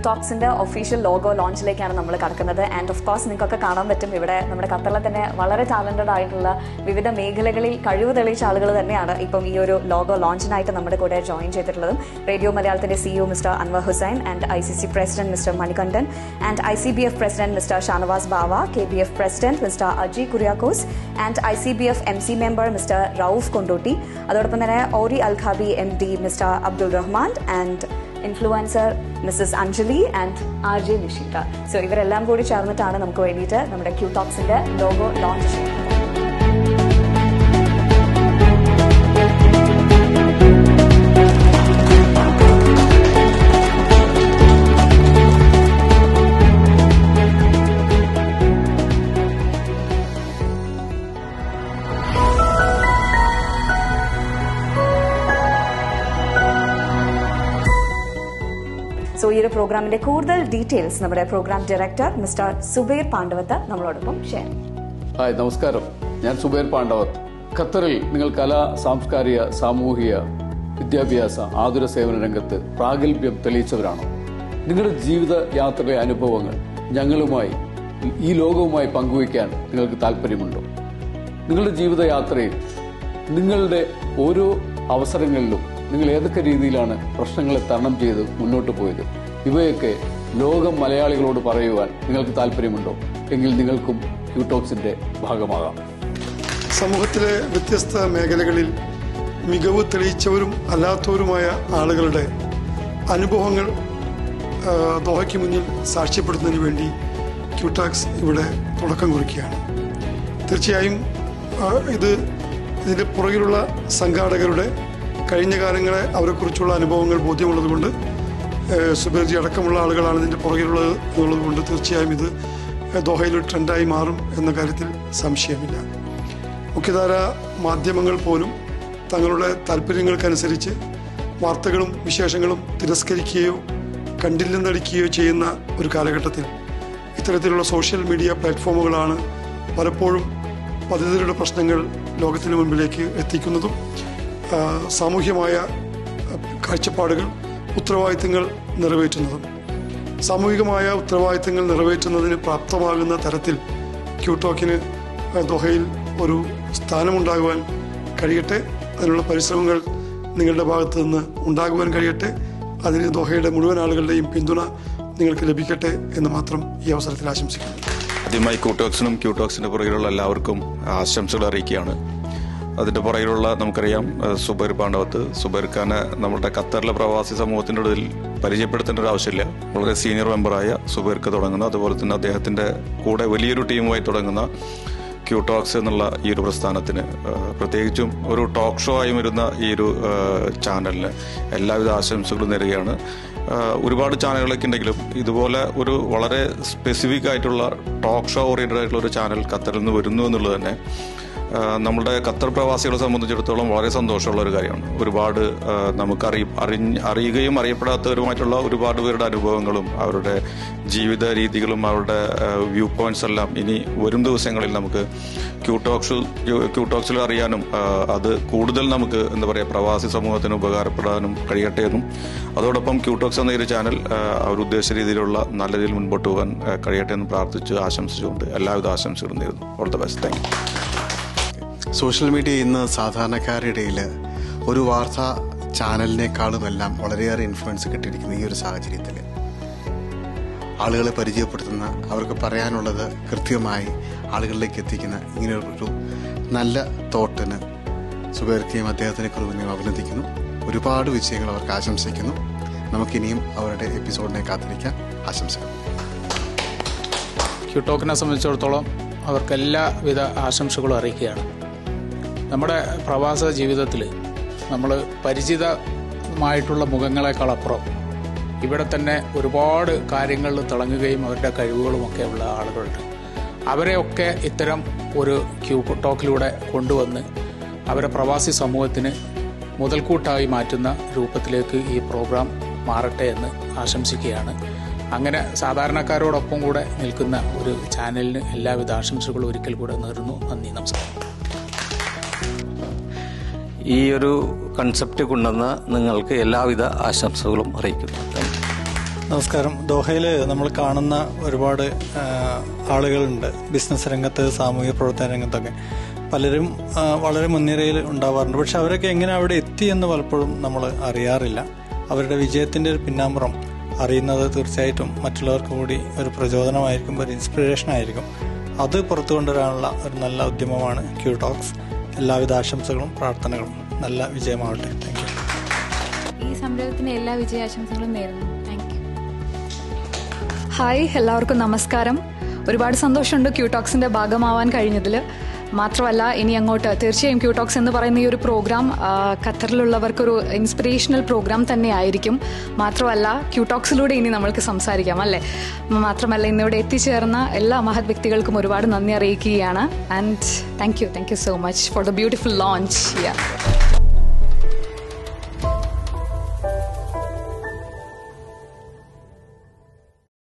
ടോക്സിന്റെ official logo ലോഞ്ചിലേക്കാണ് നമ്മൾ കടക്കുന്നത് and of course നിങ്ങൾക്കൊക്കെ കാണാൻ പറ്റും ഇവിടെ നമ്മുടെ ഖത്തറിലെ തന്നെ വളരെ ടാലന്റഡ് ആയിട്ടുള്ള വിവിധ മേഖലകളിൽ കഴിവ് തെളിയിച്ച ആളുകൾ തന്നെയാണ് ഇപ്പം ഈ ഒരു ലോഗോ ലോഞ്ചിനായിട്ട് നമ്മുടെ കൂടെ ജോയിൻ ചെയ്തിട്ടുള്ളതും റേഡിയോ മലയാളത്തിന്റെ CEO mister Anwar Hussain and I C C president mister Manikandan and I C B F president mister Shanavas Bava K B F president mister Aji Kuriakose and I C B F M C member mister Rauf Kondotty അതോടൊപ്പം തന്നെ ഓറി അൽഖാബി M D mister Abdul Rahman and influencer missus Anjali and R J Nishitha so ഇവരെല്ലാം കൂടി ചേർന്നിട്ടാണ് നമുക്ക് വേണ്ടിയിട്ട് നമ്മുടെ ക്യൂ ടോക്സിന്റെ ലോഗോ ലോഞ്ച് ചെയ്യുന്നത് സോ ഈ ഒരു പ്രോഗ്രാമിന്റെ കൂടുതൽ ഡീറ്റെയിൽസ് നമ്മുടെ programme director mister Subair Pandavath നമ്മളോടൊപ്പം ഷെയർ ചെയ്യും ഹായ് നമസ്കാരം ഞാൻ സുബൈർ പാണ്ഡവത്ത് ഖത്തറിൽ നിങ്ങൾ കലാ സാംസ്കാരിക സാമൂഹിക വിദ്യാഭ്യാസ ആതുര സേവന രംഗത്ത് പ്രാഗൽഭ്യം തെളിയിച്ചവരാണോ നിങ്ങളുടെ ജീവിത യാത്രയിലെ അനുഭവങ്ങൾ ഞങ്ങളുമായി ഈ ലോകവുമായി പങ്കുവയ്ക്കാൻ നിങ്ങൾക്ക് താല്പര്യമുണ്ടോ നിങ്ങളുടെ ജീവിതയാത്രയിൽ നിങ്ങളുടെ ഓരോ അവസരങ്ങളിലും നിങ്ങൾ ഏതൊക്കെ രീതിയിലാണ് പ്രശ്നങ്ങളെ തരണം ചെയ്ത് മുന്നോട്ട് പോയത് ഇവയൊക്കെ ലോകം മലയാളികളോട് പറയുവാൻ നിങ്ങൾക്ക് താല്പര്യമുണ്ടോ എങ്കിൽ നിങ്ങൾക്കും ക്യൂടോക്സിന്റെ ഭാഗമാകാം സമൂഹത്തിലെ വ്യത്യസ്ത മേഖലകളിൽ മികവ് തെളിയിച്ചവരും അല്ലാത്തവരുമായ ആളുകളുടെ അനുഭവങ്ങൾ ആ, ദോഹയ്ക്ക് മുന്നിൽ സാക്ഷ്യപ്പെടുത്തുന്നതിന് വേണ്ടി ക്യൂടാക്സ് ഇവിടെ തുടക്കം കുറിക്കുകയാണ് തീർച്ചയായും ആ, ഇത് ഇതിൻ്റെ പുറകിലുള്ള സംഘാടകരുടെ കഴിഞ്ഞ കാലങ്ങളെ അവരെക്കുറിച്ചുള്ള അനുഭവങ്ങൾ ബോധ്യമുള്ളതുകൊണ്ട് ഏഹ്, സുബേർജി അടക്കമുള്ള ആളുകളാണ് ഇതിൻ്റെ പുറകിലുള്ളത് എന്നുള്ളത് കൊണ്ട് തീർച്ചയായും ഇത് ദോഹയിൽ ഒരു ട്രെൻഡായി മാറും എന്ന കാര്യത്തിൽ സംശയമില്ല മുഖ്യധാര മാധ്യമങ്ങൾ പോലും തങ്ങളുടെ താല്പര്യങ്ങൾക്കനുസരിച്ച് വാർത്തകളും വിശേഷങ്ങളും തിരസ്കരിക്കുകയോ കണ്ടില്ലെന്നടിക്കുകയോ ചെയ്യുന്ന ഒരു കാലഘട്ടത്തിൽ ഇത്തരത്തിലുള്ള സോഷ്യൽ മീഡിയ പ്ലാറ്റ്ഫോമുകളാണ് പലപ്പോഴും പതിതരുടെ പ്രശ്നങ്ങൾ ലോകത്തിന് മുൻപിലേക്ക് എത്തിക്കുന്നതും ആ, സാമൂഹ്യമായ ആ, കാഴ്ചപ്പാടുകൾ ഉത്തരവാദിത്തങ്ങൾ നിറവേറ്റുന്നതും സാമൂഹികമായ ഉത്തരവാദിത്തങ്ങൾ നിറവേറ്റുന്നതിന് പ്രാപ്തമാകുന്ന തരത്തിൽ ക്യൂടോക്കിന് ദോഹയിൽ ഒരു സ്ഥാനമുണ്ടാകുവാൻ കഴിയട്ടെ അതിനുള്ള പരിശ്രമങ്ങൾ നിങ്ങളുടെ ഭാഗത്ത് നിന്ന് ഉണ്ടാകുവാൻ കഴിയട്ടെ അതിന് ദോഹയുടെ മുഴുവൻ ആളുകളുടെയും പിന്തുണ നിങ്ങൾക്ക് ലഭിക്കട്ടെ എന്ന് മാത്രം ഈ അവസരത്തിൽ ആശംസിക്കുന്നു ആദ്യമായി ക്യൂട്ടോക്സിനും ക്യൂട്ടോക്സിന്റെ പുറകിലുള്ള എല്ലാവർക്കും ആശംസകൾ അറിയിക്കുകയാണ് അതിന്റെ പുറകിലുള്ള നമുക്കറിയാം ഏഹ്, സുബൈർ പാണ്ഡവത്ത് സുബൈർ ഖാനെ നമ്മുടെ ഖത്തറിലെ പ്രവാസി സമൂഹത്തിന്റെ ഇടയിൽ പരിചയപ്പെടുത്തേണ്ട ഒരു ആവശ്യമില്ല വളരെ സീനിയർ മെമ്പറായ സുബൈർക്ക് തുടങ്ങുന്ന അതുപോലെ തന്നെ അദ്ദേഹത്തിന്റെ കൂടെ വലിയൊരു ടീമുമായി തുടങ്ങുന്ന ക്യൂടോക്സ് എന്നുള്ള ഈ ഒരു പ്രസ്ഥാനത്തിന് ഏഹ്, പ്രത്യേകിച്ചും ഒരു ടോക്ക് ഷോ ആയി വരുന്ന ഈ ഒരു ഏഹ്, ചാനലിന് എല്ലാവിധ ആശംസകളും നേരുകയാണ് ഏഹ്, ഒരുപാട് ചാനലുകളൊക്കെ ഉണ്ടെങ്കിലും ഇതുപോലെ ഒരു വളരെ സ്പെസിഫിക് ആയിട്ടുള്ള ടോക്ക് ഷോ ഓറിയന്റഡ് ആയിട്ടുള്ള ഒരു ചാനൽ ഖത്തറിൽ നിന്ന് വരുന്നു എന്നുള്ളത് തന്നെ ആഹ് നമ്മുടെ ഖത്തർ പ്രവാസികളെ സംബന്ധിച്ചിടത്തോളം വളരെ സന്തോഷമുള്ള ഒരു കാര്യമാണ് ഒരുപാട് ആഹ് നമുക്ക് അറിയ അറിഞ്ഞ് അറിയുകയും അറിയപ്പെടാത്തവരുമായിട്ടുള്ള ഒരുപാട് പേരുടെ അനുഭവങ്ങളും അവരുടെ ജീവിത രീതികളും അവരുടെ വ്യൂ പോയിന്റ്സ് എല്ലാം ഇനി വരും ദിവസങ്ങളിൽ നമുക്ക് ക്യൂടോക്സ് ക്യൂടോക്സിൽ അറിയാനും ആഹ് അത് കൂടുതൽ നമുക്ക് എന്താ പറയുക പ്രവാസി സമൂഹത്തിന് ഉപകാരപ്പെടാനും കഴിയട്ടെ എന്നും അതോടൊപ്പം ക്യൂടോക്സ് എന്ന ഈ ഒരു ചാനൽ ആഹ് അവർ ഉദ്ദേശിച്ച രീതിയിലുള്ള നല്ല രീതിയിൽ മുൻപോട്ട് പോകാൻ ആഹ് കഴിയട്ടെ എന്ന് പ്രാർത്ഥിച്ച് ആശംസിച്ചുകൊണ്ട് എല്ലാവിധ ആശംസകളും നേരുന്നു all the best thank you social media ഇന്ന് സാധാരണക്കാരുടെ ഇടയിൽ ഒരു വാർത്താ ചാനലിനേക്കാളുമെല്ലാം വളരെയേറെ ഇൻഫ്ലുവൻസ് കിട്ടിയിരിക്കുന്ന ഈ ഒരു സാഹചര്യത്തിൽ ആളുകളെ പരിചയപ്പെടുത്തുന്ന അവർക്ക് പറയാനുള്ളത് കൃത്യമായി ആളുകളിലേക്ക് എത്തിക്കുന്ന ഇങ്ങനെ ഒരു നല്ല തോട്ടിന് സുബേർക്കെയും അദ്ദേഹത്തിനെ കുറിപ്പിനെയും അഭിനന്ദിക്കുന്നു ഒരുപാട് വിജയങ്ങൾ അവർക്ക് ആശംസിക്കുന്നു നമുക്കിനിയും അവരുടെ എപ്പിസോഡിനെ കാത്തിരിക്കാൻ ആശംസകൾ ക്യൂട്ടോക്കിനെ സംബന്ധിച്ചിടത്തോളം അവർക്ക് എല്ലാവിധ ആശംസകളും അറിയിക്കുകയാണ് നമ്മുടെ പ്രവാസ ജീവിതത്തിൽ നമ്മൾ പരിചിതമായിട്ടുള്ള മുഖങ്ങളെക്കാളപ്പുറം ഇവിടെ തന്നെ ഒരുപാട് കാര്യങ്ങളിൽ തിളങ്ങുകയും അവരുടെ കഴിവുകളുമൊക്കെ ഉള്ള ആളുകളുണ്ട് അവരെയൊക്കെ ഇത്തരം ഒരു ക്യൂ ടോക്കിലൂടെ കൊണ്ടുവന്ന് അവരെ പ്രവാസി സമൂഹത്തിന് മുതൽക്കൂട്ടായി മാറ്റുന്ന രൂപത്തിലേക്ക് ഈ പ്രോഗ്രാം മാറട്ടെ എന്ന് ആശംസിക്കുകയാണ് അങ്ങനെ സാധാരണക്കാരോടൊപ്പം കൂടെ നിൽക്കുന്ന ഒരു ചാനലിന് എല്ലാവിധ ആശംസകളും ഒരിക്കൽ കൂടെ നേരുന്നു നന്ദി നമസ്കാരം ഈ ഒരു കൺസെപ്റ്റ് കൊണ്ടുവന്ന നിങ്ങൾക്ക് എല്ലാവിധ ആശംസകളും അറിയിക്കുന്നു താങ്ക് യു നമസ്കാരം ദോഹയിൽ നമ്മൾ കാണുന്ന ഒരുപാട് ആ, ആളുകളുണ്ട് ബിസിനസ് രംഗത്ത് സാമൂഹിക പ്രവർത്തന രംഗത്തൊക്കെ പലരും ആ, വളരെ മുൻനിരയിൽ ഉണ്ടാവാറുണ്ട് പക്ഷെ അവരൊക്കെ എങ്ങനെ അവിടെ എത്തി എന്ന് പലപ്പോഴും നമ്മൾ അറിയാറില്ല അവരുടെ വിജയത്തിന്റെ ഒരു പിന്നാമ്പുറം അറിയുന്നത് തീർച്ചയായിട്ടും മറ്റുള്ളവർക്ക് കൂടി ഒരു പ്രചോദനമായിരിക്കും ഒരു ഇൻസ്പിറേഷൻ ആയിരിക്കും അത് പുറത്തു കൊണ്ടുവരാനുള്ള ഒരു നല്ല ഉദ്യമമാണ് ക്യൂ ടോക്സ് എല്ലാവിധ ആശംസകളും പ്രാർത്ഥനകളും നല്ല വിജയമാവട്ടെ താങ്ക് യു ഈ സംരംഭത്തിന് എല്ലാ വിജയാശംസകളും നേരുന്നു താങ്ക് യു ഹായ് എല്ലാവർക്കും നമസ്കാരം ഒരുപാട് സന്തോഷമുണ്ട് ക്യൂടോക്സിന്റെ ഭാഗമാവാൻ കഴിഞ്ഞതിൽ മാത്രമല്ല ഇനി അങ്ങോട്ട് തീർച്ചയായും ക്യൂടോക്സ് എന്ന് പറയുന്ന ഈ ഒരു പ്രോഗ്രാം ആ, ഖത്തറിലുള്ളവർക്കൊരു ഇൻസ്പിറേഷണൽ പ്രോഗ്രാം തന്നെ ആയിരിക്കും മാത്രമല്ല ക്യൂടോക്സിലൂടെ ഇനി നമ്മൾക്ക് സംസാരിക്കാം അല്ലേ മാത്രമല്ല ഇന്നിവിടെ എത്തിച്ചേർന്ന എല്ലാ മഹത് വ്യക്തികൾക്കും ഒരുപാട് നന്ദി അറിയിക്കുകയാണ് and thank you thank you so much for the beautiful launch yeah